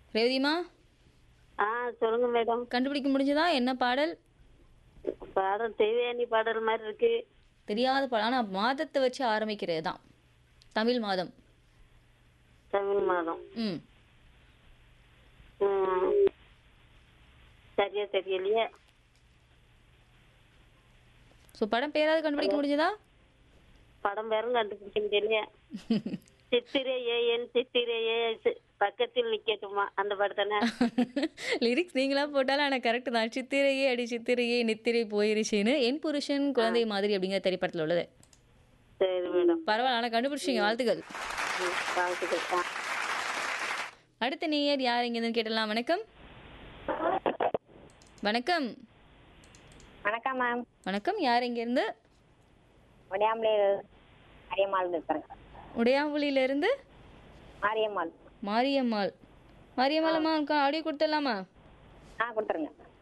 ரேவதிமா ஆ சொல்லுங்க மேடம் கண்டுபிடிக்க முடிஞ்சதா என்ன பாடல் பாடல் தேவயானி பாடல் மாதிரி இருக்கு தெரியாத பாடல் ஆனால் மாதத்தை வச்சு ஆரம்பிக்கிறது தான் தமிழ் மாதம் தமிழ் மாதம் ம் ம். சரியா தெரியலையே ஸோ படம் பேராவது கண்டுபிடிக்க முடிஞ்சதா படம் பேரும் கண்டுபிடிக்க முடியலையே சித்திரையே என் சித்திரையே சி- பக்கத்தில் நிக்கட்டுமா அந்த படத்தானே லிரிக்ஸ் நீங்களா போட்டாலும் ஆனால் கரெக்ட் தான் சித்திரையே அடி சித்திரையே நித்திரை போயிருச்சுன்னு என் புருஷன் குழந்தை மாதிரி அப்படிங்கிற திரைப்படத்தில் உள்ளது சரி மேடம் பரவாயில்ல ஆனால் கண்டுபிடிச்சிங்க வாழ்த்துக்கள் ம், வாழ்த்துக்கள். ஆ. அடுத்த நேயர் யார் எங்கேருந்து கேட்டலாம் வணக்கம் வணக்கம் வணக்கம் மேம் வணக்கம் யார் எங்கேருந்து உடையாமலே மாரியம்மாள் இருக்கிறேங்க உடையாம்புலியிலேருந்து மாரியம்மாள் மாரியம்மாள் மாரியம்மாள் அம்மா ஆடியோ கொடுத்துடலாமா ஆ கொடுத்துருங்க